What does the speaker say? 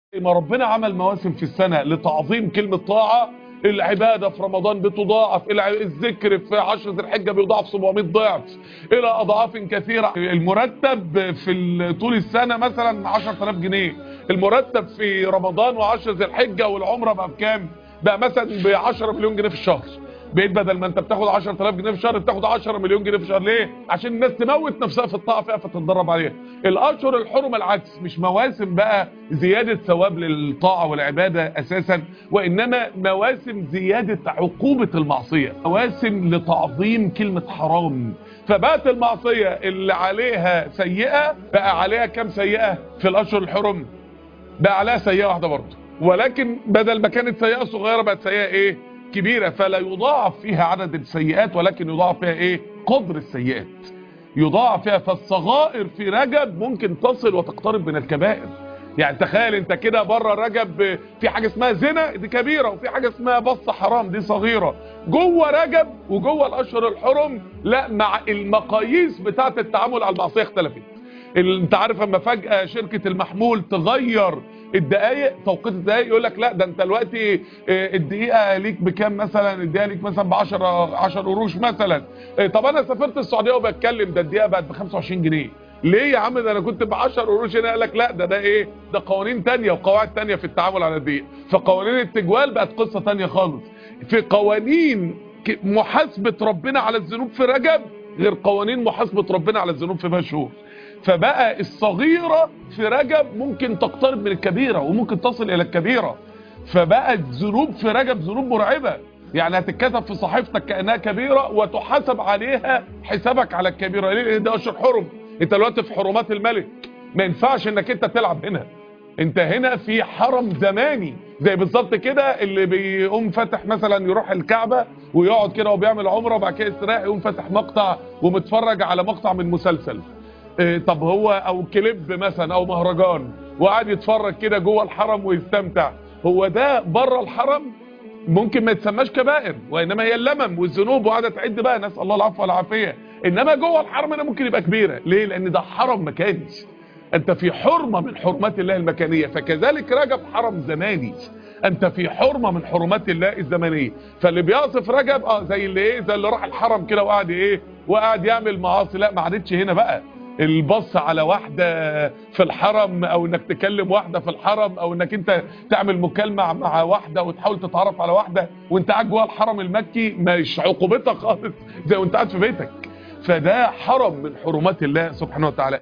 ما ربنا عمل مواسم في السنة لتعظيم كلمة طاعة العبادة في رمضان بتضاعف الع- الذكر في عشر ذي الحجة بيضاعف 700 ضعف إلى أضعاف كثيرة المرتب في ال- طول السنة مثلا 10000 جنيه المرتب في رمضان وعشر ذي الحجة والعمرة بقى بكام بقى مثلا ب 10 مليون جنيه في الشهر بقيت بدل ما انت بتاخد 10000 جنيه في الشهر بتاخد 10 مليون جنيه في الشهر ليه عشان الناس تموت نفسها في الطاعه فيها فتتدرب عليها الاشهر الحرم العكس مش مواسم بقى زياده ثواب للطاعه والعباده اساسا وانما مواسم زياده عقوبه المعصيه مواسم لتعظيم كلمه حرام فبقت المعصيه اللي عليها سيئه بقى عليها كام سيئه في الاشهر الحرم بقى عليها سيئة واحدة برضه ولكن بدل ما كانت سيئة صغيرة بقت سيئة ايه كبيرة فلا يضاعف فيها عدد السيئات ولكن يضاعف فيها ايه قدر السيئات يضاعف فيها فالصغائر في رجب ممكن تصل وتقترب من الكبائر يعني تخيل انت كده بره رجب في حاجة اسمها زنا دي كبيرة وفي حاجة اسمها بص حرام دي صغيرة جوه رجب وجوه الاشهر الحرم لا مع المقاييس بتاعة التعامل على المعصية اختلفت ال- انت عارف اما فجأة شركة المحمول تغير الدقايق توقيت الدقايق يقول لك لا ده انت دلوقتي اه، الدقيقة ليك بكام مثلا الدقيقة ليك مثلا ب 10 10 قروش مثلا اه، طب انا سافرت السعودية وبتكلم ده الدقيقة بقت ب 25 جنيه ليه يا عم ده انا كنت ب 10 قروش هنا قال لك لا ده ده ايه ده قوانين تانية وقواعد تانية في التعامل على الدقيقة فقوانين التجوال بقت قصة تانية خالص في قوانين ك- محاسبة ربنا على الذنوب في رجب غير قوانين محاسبة ربنا على الذنوب في باقي الشهور فبقى الصغيرة في رجب ممكن تقترب من الكبيرة وممكن تصل إلى الكبيرة فبقت ذنوب في رجب ذنوب مرعبة يعني هتتكتب في صحيفتك كأنها كبيرة وتحاسب عليها حسابك على الكبيرة ليه لأن ده أشهر حرم انت دلوقتي في حرمات الملك ما ينفعش انك انت تلعب هنا انت هنا في حرم زماني زي بالظبط كده اللي بيقوم فاتح مثلا يروح الكعبة ويقعد كده وبيعمل عمره وبعد كده يستريح يقوم فاتح مقطع ومتفرج على مقطع من مسلسل إيه طب هو او كليب مثلا او مهرجان وقاعد يتفرج كده جوه الحرم ويستمتع هو ده بره الحرم ممكن ما يتسماش كبائر وانما هي اللمم والذنوب وقاعده تعد بقى نسال الله العفو والعافيه انما جوه الحرم ده ممكن يبقى كبيره ليه لان ده حرم مكاني انت في حرمه من حرمات الله المكانيه فكذلك رجب حرم زماني انت في حرمه من حرمات الله الزمنيه فاللي بيصف رجب اه زي اللي ايه زي اللي راح الحرم كده وقعد ايه وقعد يعمل معاصي لا ما عادتش هنا بقى البص على واحدة في الحرم او انك تكلم واحدة في الحرم او انك انت تعمل مكالمة مع واحدة وتحاول تتعرف على واحدة وانت قاعد جوه الحرم المكي مش عقوبتها خالص زي وانت قاعد في بيتك فده حرم من حرمات الله سبحانه وتعالى